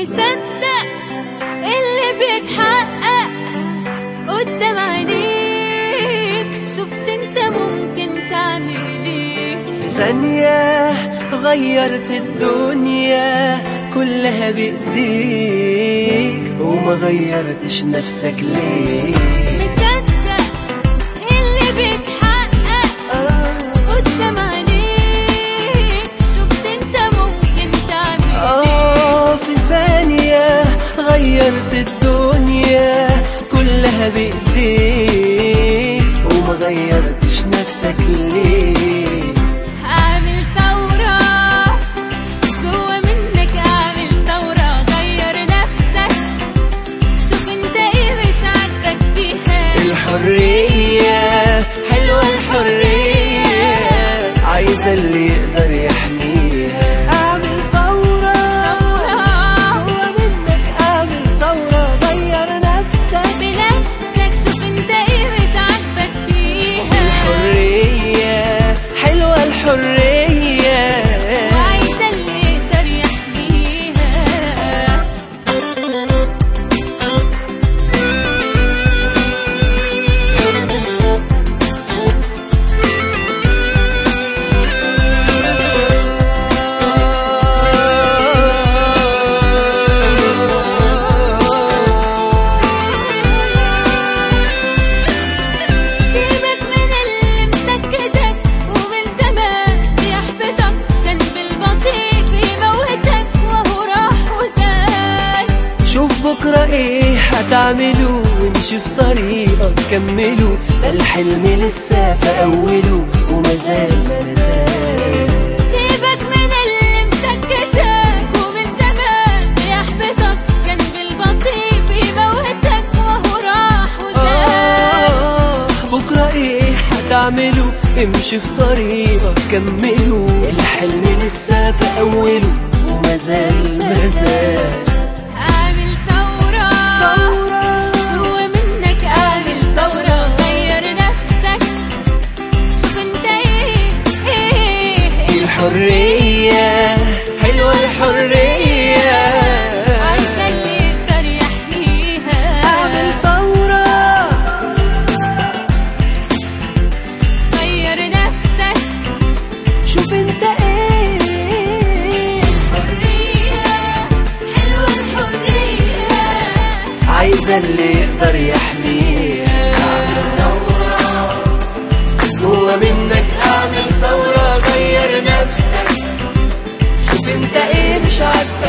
مصدق اللي بيتحقق قدام عينيك شفت انت ممكن تعمل ايه في ثانية غيرت الدنيا كلها بإيديك وما غيرتش نفسك ليه مصدق اللي بيتحقق قدام عينيك شفت انت ممكن تعمل ايه آه في ثانية غيرت الدنيا كلها بإيديك وما غيرتش نفسك ليه اعمل ثورة جوا منك اعمل ثورة غير نفسك شوف انت ايه مش عاجبك فيها الحرية حلوة الحرية عايزة اللي يقدر يحميها اعمل ثورة هو منك اعمل ثورة غير نفسك بنفسك شوف انت ايه مش عاجبك فيها الحرية حلوة الحرية وعايزة اللي يقدر يحميها سيبك من اللي مسكتك ومن زمان بيحبطك كان بالبطيء بيموتك وهو راح وزال شوف بكرة ايه هتعملوا وامشي في طريقك كملوا ده الحلم لسه في اوله ومازال مازال سيبك من اللي مسكتك ومن زمان بيحبطك كان بالبطيء بيموتك وهو راح وزال آه بكرة ايه هتعملوا امشي في طريقك كملوا الحلم لسه في اوله ومازال مازال اعمل ثورة ثورة جوا منك اعمل ثورة غير نفسك شوف انت ايه ايه ايه الحرية حلوة الحرية عايزة اللي يقدر يحميها اعمل ثورة غير نفسك شوف انت ايه حرية حلوة الحرية عايزة اللي يقدر يحميها اعمل ثورة جوا منك اعمل ثورة غير نفسك شوف انت ايه مش عاجبك